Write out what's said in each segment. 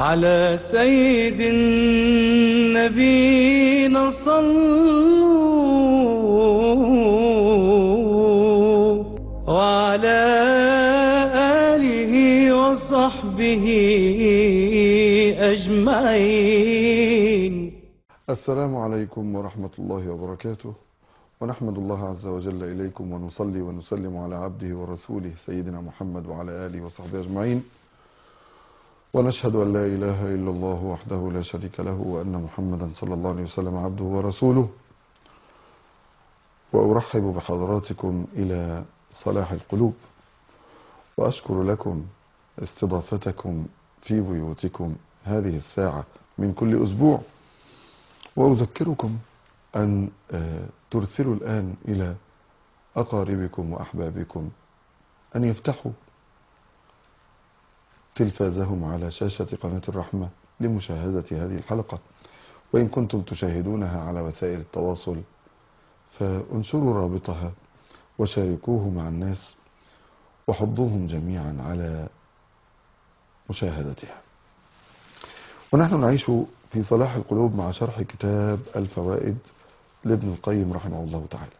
على سيد النبينا صلوا وعلى آله وصحبه أجمعين السلام عليكم ورحمة الله وبركاته ونحمد الله عز وجل إليكم ونصلي ونسلم على عبده ورسوله سيدنا محمد وعلى آله وصحبه أجمعين ونشهد أن لا إله إلا الله وحده لا شريك له وأن محمدا صلى الله عليه وسلم عبده ورسوله وأرحب بحضراتكم إلى صلاح القلوب وأشكر لكم استضافتكم في بيوتكم هذه الساعة من كل أسبوع وأذكركم أن آه، ترسلوا الآن إلى أقاربكم وأحبابكم أن يفتحوا تلفازهم على شاشة قناة الرحمة لمشاهدة هذه الحلقة وإن كنتم تشاهدونها على وسائل التواصل فانشروا رابطها وشاركوه مع الناس وحضوهم جميعا على مشاهدتها ونحن نعيش في صلاح القلوب مع شرح كتاب الفوائد لابن القيم رحمه الله تعالى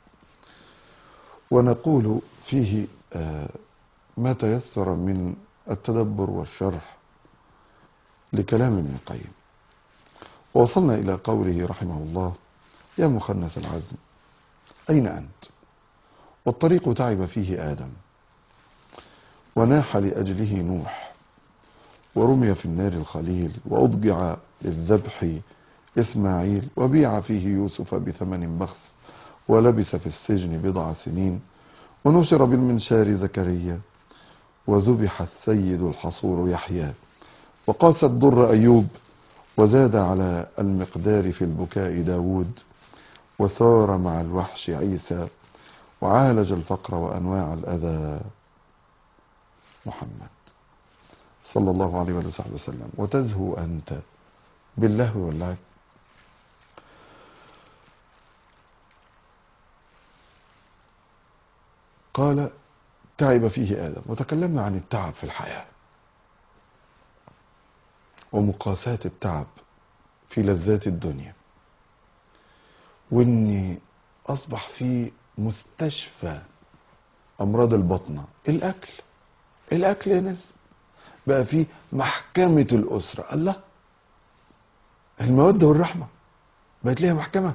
ونقول فيه آه، ما تيسر من التدبر والشرح لكلام ابن القيم ووصلنا إلى قوله رحمه الله يا مخنث العزم أين أنت والطريق تعب فيه آدم وناح لأجله نوح ورمي في النار الخليل وأضجع للذبح إسماعيل وبيع فيه يوسف بثمن بخس ولبس في السجن بضع سنين ونشر بالمنشار زكريا وذبح السيد الحصور يحيى وقاس الضر أيوب وزاد على المقدار في البكاء داود وسار مع الوحش عيسى وعالج الفقر وأنواع الأذى محمد صلى الله عليه وآله وصحبه وسلم وتزهو أنت باللهو واللعب قال تعب فيه آدم وتكلمنا عن التعب في الحياة ومقاساة التعب في لذات الدنيا واني اصبح في مستشفى امراض البطنة الاكل الاكل يا ناس بقى في محكمة الاسرة الله المودة والرحمة بقت ليها محكمة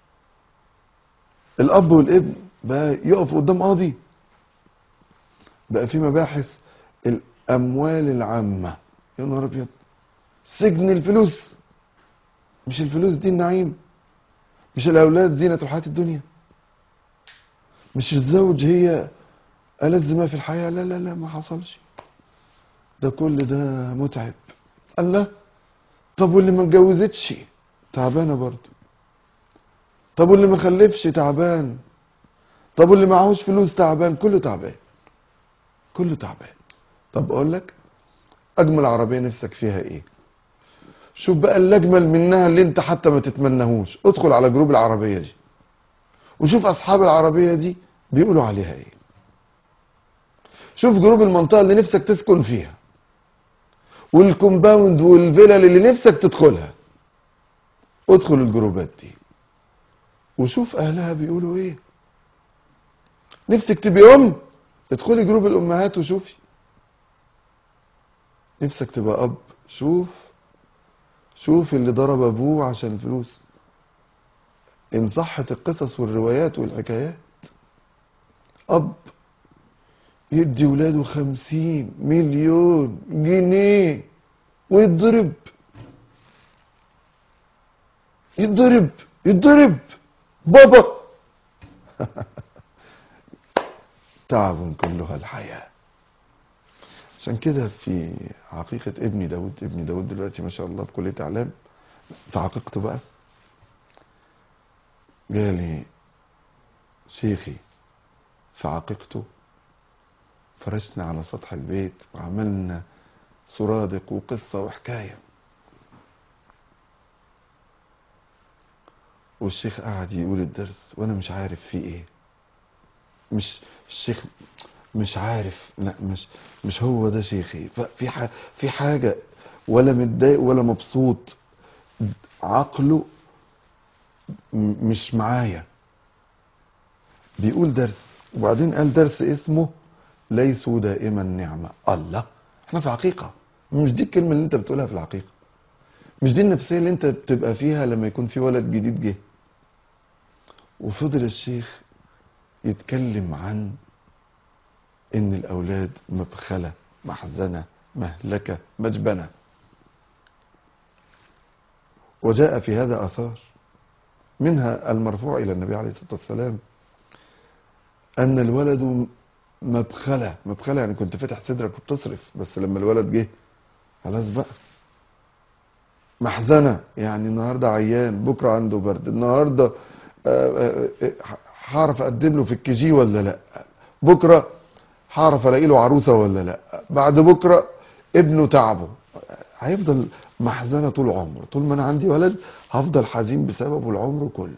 الاب والابن بقى يقف قدام قاضي بقى في مباحث الاموال العامة يا نهار ابيض سجن الفلوس مش الفلوس دي النعيم مش الاولاد زينة الحياة الدنيا مش الزوج هي ألذ ما في الحياة لا لا لا ما حصلش ده كل ده متعب الله طب واللي ما اتجوزتش تعبانة برضه طب واللي ما خلفش تعبان طب واللي معهوش فلوس تعبان كله تعبان كله تعبان طب اقول لك اجمل عربيه نفسك فيها ايه شوف بقى اللي اجمل منها اللي انت حتى ما تتمنهوش ادخل على جروب العربيه دي وشوف اصحاب العربيه دي بيقولوا عليها ايه شوف جروب المنطقه اللي نفسك تسكن فيها والكومباوند والفيلل اللي نفسك تدخلها ادخل الجروبات دي وشوف اهلها بيقولوا ايه نفسك تبقي ام ادخلي جروب الامهات وشوفي نفسك تبقى اب شوف شوف اللي ضرب ابوه عشان الفلوس ان صحت القصص والروايات والحكايات اب يدي ولاده خمسين مليون جنيه ويتضرب يتضرب يتضرب بابا تعب كلها الحياة عشان كده في عقيقة ابني داود ابني داود دلوقتي ما شاء الله بكلية إعلام في عقيقته بقى جالي شيخي في عقيقته فرشنا على سطح البيت وعملنا سرادق وقصة وحكاية والشيخ قعد يقول الدرس وانا مش عارف فيه ايه مش الشيخ مش عارف لا مش مش هو ده شيخي ففي ح- في حاجه ولا متضايق ولا مبسوط عقله م- مش معايا بيقول درس وبعدين قال درس اسمه ليسوا دائما نعمة الله احنا في حقيقة مش دي الكلمة اللي انت بتقولها في الحقيقة مش دي النفسية اللي انت بتبقى فيها لما يكون في ولد جديد جه وفضل الشيخ يتكلم عن ان الاولاد مبخلة محزنة مهلكة مجبنة وجاء في هذا اثار منها المرفوع الى النبي عليه الصلاة والسلام ان الولد مبخلة مبخلة يعني كنت فاتح صدرك وبتصرف بس لما الولد جه خلاص بقى محزنة يعني النهاردة عيان بكرة عنده برد النهاردة آه، آه، آه، هعرف اقدم له في الكيجي ولا لا بكرة هعرف الاقي له عروسة ولا لا بعد بكرة ابنه تعبه هيفضل محزنة طول عمره طول ما انا عندي ولد هفضل حزين بسببه العمر كله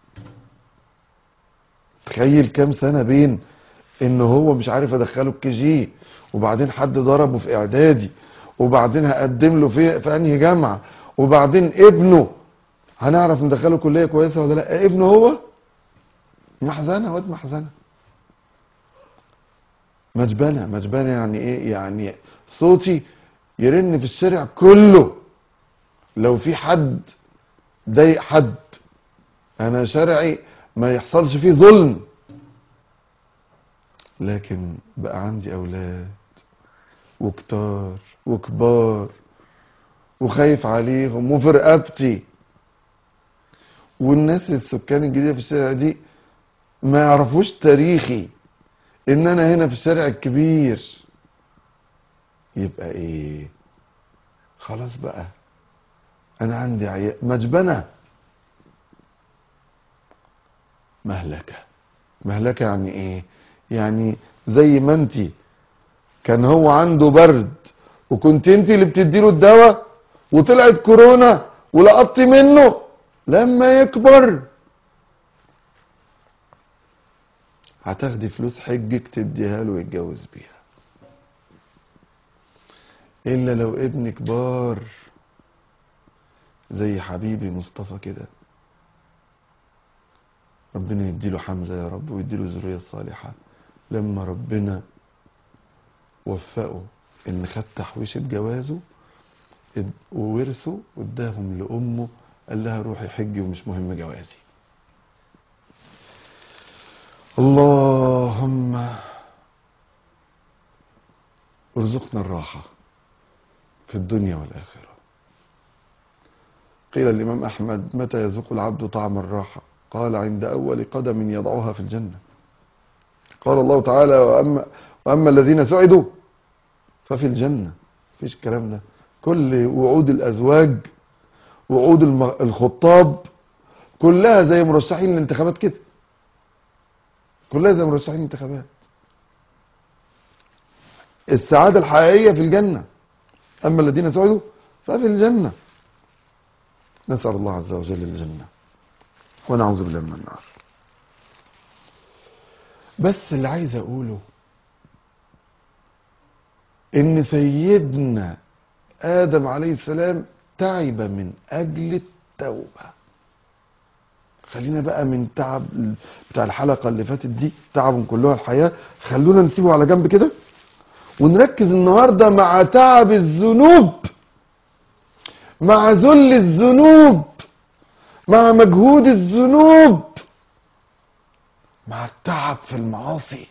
تخيل كام سنة بين ان هو مش عارف ادخله الكيجي وبعدين حد ضربه في اعدادي وبعدين هقدم له في في انهي جامعه وبعدين ابنه هنعرف ندخله كليه كويسه ولا لا ابنه هو محزنه واد محزنه مجبنه مجبنه يعني ايه يعني صوتي يرن في الشارع كله لو في حد ضايق حد انا شارعي ما يحصلش فيه ظلم لكن بقى عندي اولاد وكتار وكبار وخايف عليهم وفي رقبتي والناس السكان الجديده في الشارع دي ما يعرفوش تاريخي ان انا هنا في الشارع الكبير يبقى ايه خلاص بقى انا عندي عيال مجبنه مهلكه مهلكه يعني ايه يعني زي ما انت كان هو عنده برد وكنت انت اللي بتديله الدواء وطلعت كورونا ولقطتي منه لما يكبر هتاخدي فلوس حجك تديها له ويتجوز بيها الا لو ابنك بار زي حبيبي مصطفى كده ربنا يديله حمزة يا رب ويديله الذرية الصالحة لما ربنا وفقه ان خد تحويشة جوازه اد- وورثه واداهم لامه قال لها روحي حجي ومش مهم جوازي اللهم ارزقنا الراحة في الدنيا والآخرة قيل الإمام أحمد متى يذوق العبد طعم الراحة قال عند أول قدم يضعها في الجنة قال الله تعالى وأما, وأما الذين سعدوا ففي الجنة مفيش الكلام ده كل وعود الأزواج وعود الم- الخطاب كلها زي مرشحين الانتخابات كده كلها زي مرشحين الانتخابات السعادة الحقيقية في الجنة أما الذين سعدوا ففي الجنة نسأل الله عز وجل الجنة ونعوذ بالله من النار بس اللي عايز أقوله إن سيدنا آدم عليه السلام تعب من أجل التوبة خلينا بقى من تعب بتاع الحلقة اللي فاتت دي تعب كلها الحياة خلونا نسيبه على جنب كده ونركز النهاردة مع تعب الذنوب مع ذل الذنوب مع مجهود الذنوب مع التعب في المعاصي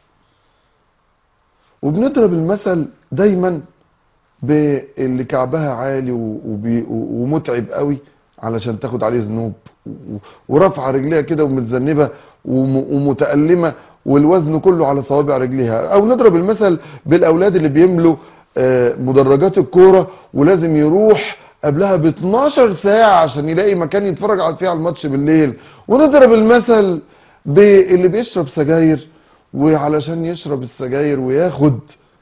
وبنضرب المثل دايما باللي كعبها عالي و- وبي- و- ومتعب قوي علشان تاخد عليه ذنوب و- ورافعه رجليها كده ومتذنبه وم- ومتألمه والوزن كله على صوابع رجليها او نضرب المثل بالاولاد اللي بيملوا آه، مدرجات الكوره ولازم يروح قبلها ب 12 ساعه عشان يلاقي مكان يتفرج على فيه على الماتش بالليل ونضرب المثل باللي بيشرب سجاير وعلشان يشرب السجاير وياخد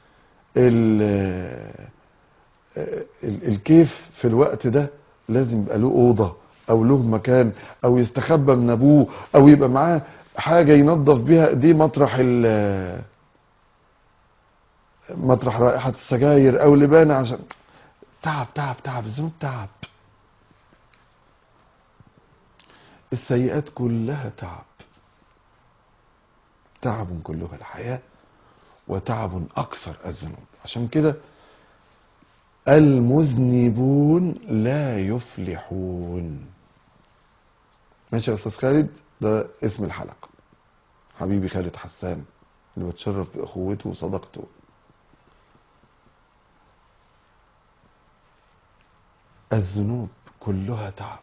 ال- ال- الكيف في الوقت ده لازم يبقى له اوضه او له مكان او يستخبى من ابوه او يبقى معاه حاجه ينظف بيها دي مطرح ال مطرح رائحه السجاير او لبانه عشان تعب تعب تعب الذنوب تعب السيئات كلها تعب تعب كلها الحياة وتعب أكثر الذنوب عشان كده المذنبون لا يفلحون ماشي يا أستاذ خالد ده اسم الحلقة حبيبي خالد حسان اللي بتشرف بأخوته وصداقته الذنوب كلها تعب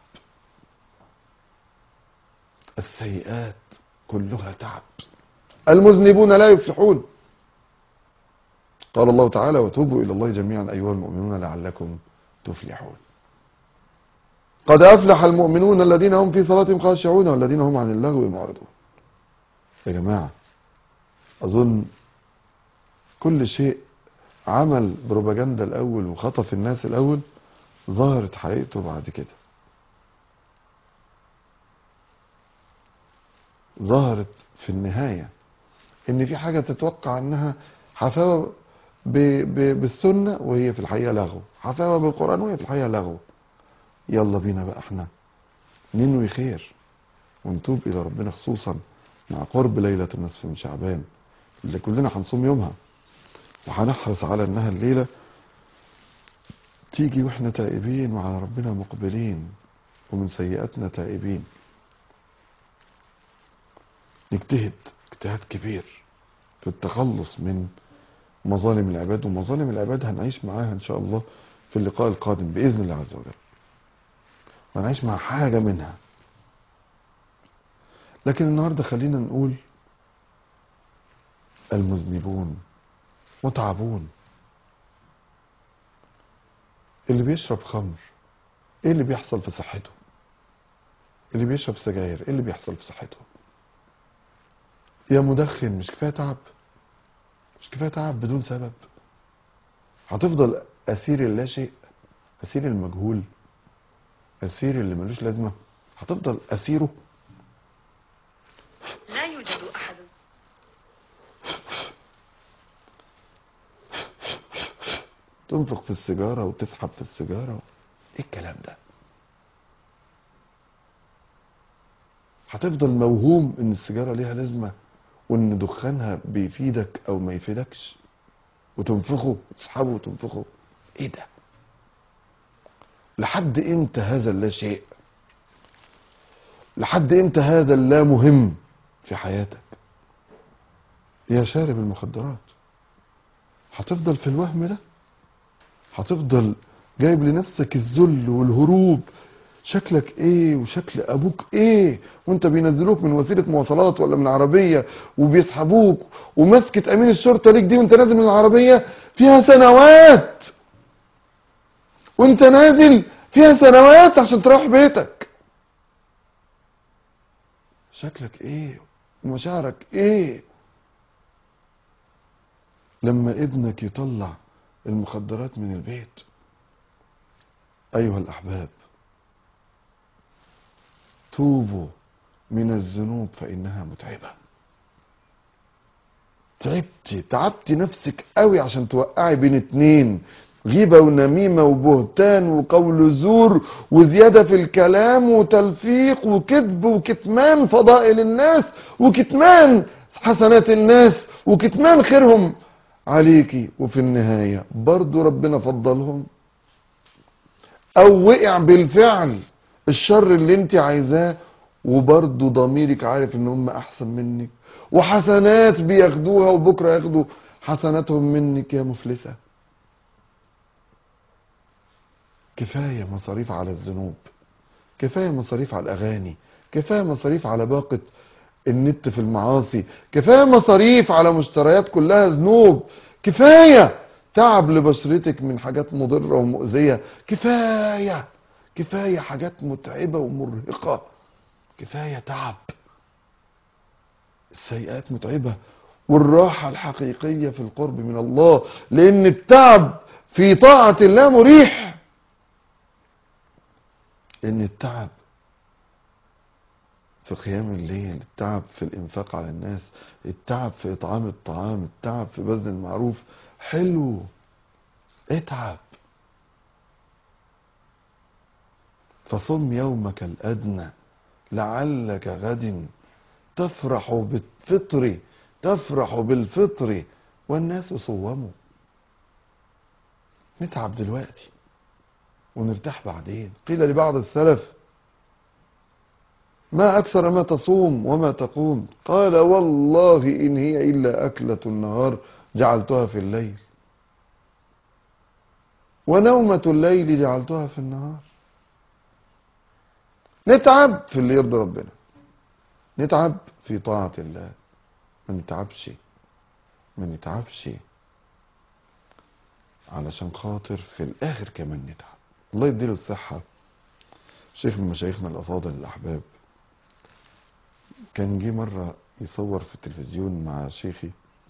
السيئات كلها تعب المذنبون لا يفلحون قال الله تعالى وتوبوا إلى الله جميعا أيها المؤمنون لعلكم تفلحون قد أفلح المؤمنون الذين هم في صلاتهم خاشعون والذين هم عن اللغو معرضون يا جماعة أظن كل شيء عمل بروباجندا الأول وخطف الناس الأول ظهرت حقيقته بعد كده ظهرت في النهاية ان في حاجة تتوقع انها حفاوة ب... ب... بالسنة وهي في الحقيقة لغو حفاوة بالقرآن وهي في الحقيقة لغو يلا بينا بقى احنا ننوي خير ونتوب الى ربنا خصوصا مع قرب ليلة النصف من شعبان اللي كلنا هنصوم يومها وهنحرص على انها الليلة تيجي واحنا تائبين وعلى ربنا مقبلين ومن سيئاتنا تائبين نجتهد اجتهاد كبير في التخلص من مظالم العباد ومظالم العباد هنعيش معاها ان شاء الله في اللقاء القادم باذن الله عز وجل وهنعيش مع حاجه منها لكن النهارده خلينا نقول المذنبون متعبون اللي بيشرب خمر ايه اللي بيحصل في صحته اللي بيشرب سجاير ايه اللي بيحصل في صحته يا مدخن مش كفايه تعب مش كفايه تعب بدون سبب هتفضل اسير اللا شيء اسير المجهول اسير اللي ملوش لازمه هتفضل اسيره لا يوجد أحد تنفق في السيجاره وتسحب في السيجاره ايه الكلام ده هتفضل موهوم ان السيجاره ليها لازمه وان دخانها بيفيدك او ما يفيدكش وتنفخه تسحبه وتنفخه ايه ده لحد امتى هذا اللا شيء لحد امتى هذا اللا مهم في حياتك يا شارب المخدرات هتفضل في الوهم ده هتفضل جايب لنفسك الذل والهروب شكلك ايه وشكل ابوك ايه وانت بينزلوك من وسيله مواصلات ولا من عربيه وبيسحبوك ومسكه امين الشرطه ليك دي وانت نازل من العربيه فيها سنوات وانت نازل فيها سنوات عشان تروح بيتك شكلك ايه ومشاعرك ايه لما ابنك يطلع المخدرات من البيت ايها الاحباب توبوا من الذنوب فانها متعبه تعبتي تعبتي نفسك قوي عشان توقعي بين اتنين غيبة ونميمة وبهتان وقول زور وزيادة في الكلام وتلفيق وكذب وكتمان فضائل الناس وكتمان حسنات الناس وكتمان خيرهم عليكي وفي النهاية برضو ربنا فضلهم او وقع بالفعل الشر اللي انت عايزاه وبرضه ضميرك عارف ان هم احسن منك وحسنات بياخدوها وبكره ياخدوا حسناتهم منك يا مفلسه كفايه مصاريف على الذنوب كفايه مصاريف على الاغاني كفايه مصاريف على باقه النت في المعاصي كفايه مصاريف على مشتريات كلها ذنوب كفايه تعب لبشرتك من حاجات مضره ومؤذيه كفايه كفايه حاجات متعبه ومرهقه كفايه تعب السيئات متعبه والراحه الحقيقيه في القرب من الله لان التعب في طاعه الله مريح ان التعب في قيام الليل التعب في الانفاق على الناس التعب في اطعام الطعام التعب في بذل المعروف حلو اتعب فصم يومك الأدنى لعلك غد تفرح بالفطر تفرح بالفطر والناس صوموا نتعب دلوقتي ونرتاح بعدين قيل لبعض السلف ما أكثر ما تصوم وما تقوم قال والله إن هي إلا أكلة النهار جعلتها في الليل ونومة الليل جعلتها في النهار نتعب في اللي يرضي ربنا نتعب في طاعة الله ما نتعبش ما نتعبش علشان خاطر في الآخر كمان نتعب الله يديله الصحة شيخ من مشايخنا الأفاضل الأحباب كان جه مرة يصور في التلفزيون مع شيخي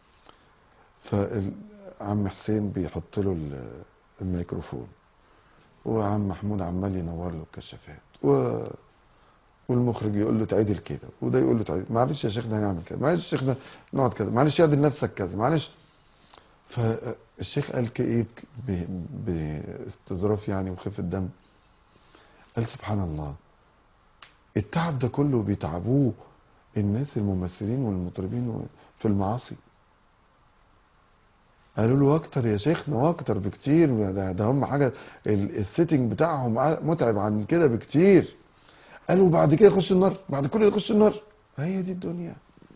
فعم حسين بيحط له ال- الميكروفون وعم محمود عمال ينور له الكشافات و... والمخرج يقول له تعدل كده وده يقول له تعدل معلش يا شيخنا هنعمل كده معلش يا شيخنا نقعد كده معلش اعدل نفسك كذا معلش فالشيخ قال كده ايه ب- باستظراف يعني وخفة دم قال سبحان الله التعب ده كله بيتعبوه الناس الممثلين والمطربين في المعاصي قالوا له اكتر يا شيخنا واكتر بكتير ده, ده هم حاجه ال- السيتنج بتاعهم ع- متعب عن كده بكتير قالوا بعد كده يخش النار بعد كل ده يخش النار هي دي الدنيا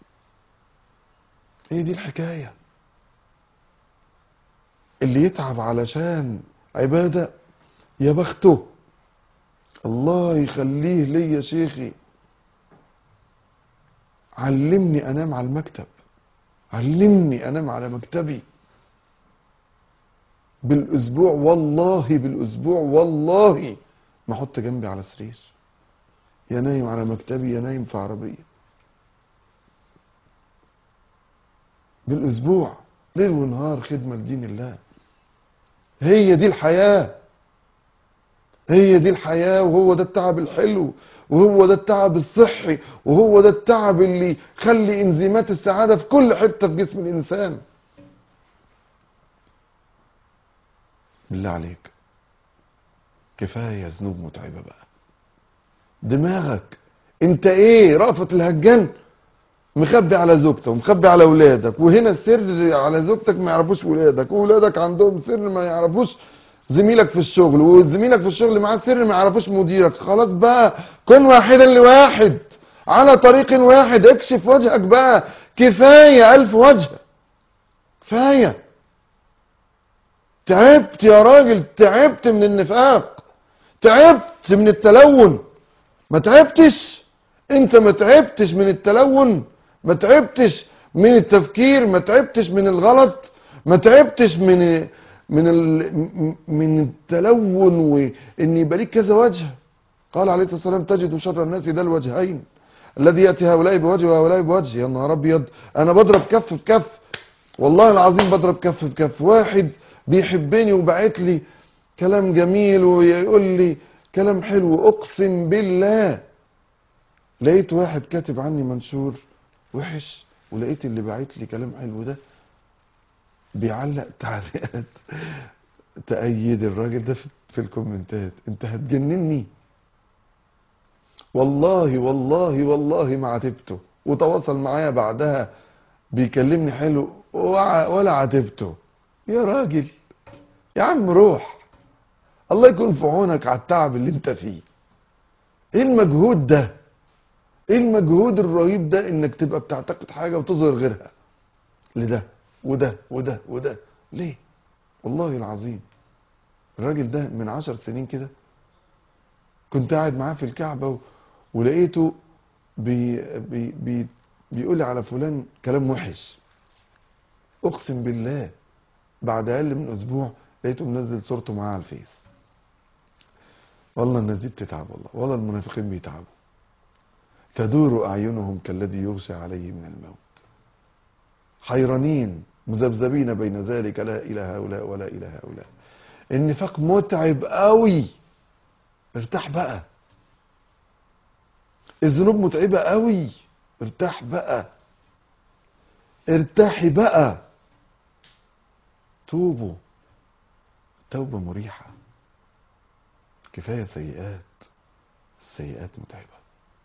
هي دي الحكايه اللي يتعب علشان عباده يا بخته الله يخليه لي يا شيخي علمني انام على المكتب علمني انام على مكتبي بالاسبوع والله بالاسبوع والله ما احط جنبي على سرير يا نايم على مكتبي يا نايم في عربيه بالاسبوع ليل ونهار خدمه لدين الله هي دي الحياه هي دي الحياة وهو ده التعب الحلو وهو ده التعب الصحي وهو ده التعب اللي يخلي انزيمات السعادة في كل حتة في جسم الإنسان بالله عليك كفاية ذنوب متعبة بقى دماغك انت ايه رأفت الهجان مخبي على زوجتك ومخبي على اولادك وهنا السر على زوجتك ما يعرفوش ولادك واولادك عندهم سر ما يعرفوش زميلك في الشغل وزميلك في الشغل معاه سر ما يعرفوش مديرك خلاص بقى كن واحدا لواحد على طريق واحد اكشف وجهك بقى كفاية ألف وجه كفاية تعبت يا راجل تعبت من النفاق تعبت من التلون ما تعبتش انت ما تعبتش من التلون ما تعبتش من التفكير ما تعبتش من الغلط ما تعبتش من من ال- من التلون وان يبقى ليك كذا وجه قال عليه الصلاه والسلام تجد شر الناس ذا الوجهين الذي ياتي هؤلاء بوجه وهؤلاء بوجه يا نهار ابيض انا بضرب كف بكف والله العظيم بضرب كف بكف واحد بيحبني وبعت لي كلام جميل ويقول لي كلام حلو اقسم بالله لقيت واحد كاتب عني منشور وحش ولقيت اللي باعت لي كلام حلو ده بيعلق تعليقات تأيد الراجل ده في, في الكومنتات انت هتجنني والله والله والله ما عاتبته وتواصل معايا بعدها بيكلمني حلو وع- ولا عاتبته يا راجل يا عم روح الله يكون في عونك على التعب اللي انت فيه ايه المجهود ده ايه المجهود الرهيب ده انك تبقى بتعتقد حاجة وتظهر غيرها لده وده وده وده ليه والله العظيم الراجل ده من عشر سنين كده كنت قاعد معاه في الكعبة و... ولقيته بي... بي... بي... بيقول لي على فلان كلام وحش اقسم بالله بعد اقل من اسبوع لقيته منزل صورته معاه على الفيس والله الناس دي بتتعب والله والله المنافقين بيتعبوا تدور اعينهم كالذي يغشى عليه من الموت حيرانين مذبذبين بين ذلك لا الى هؤلاء ولا الى هؤلاء النفاق متعب قوي ارتاح بقى الذنوب متعبة قوي ارتاح بقى ارتاحي بقى توبوا توبة مريحة كفاية سيئات السيئات متعبة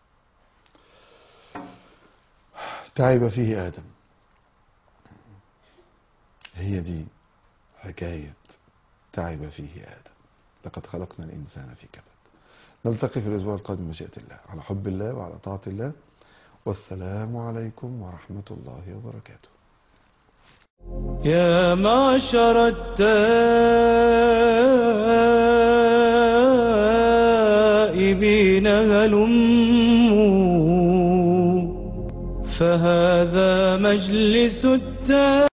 تعب فيه آدم هي دي حكاية تعب فيه آدم لقد خلقنا الإنسان في كبد نلتقي في الأسبوع القادم مشيئة الله على حب الله وعلى طاعة الله والسلام عليكم ورحمة الله وبركاته يا معشر التائبين هلموا فهذا مجلس التائبين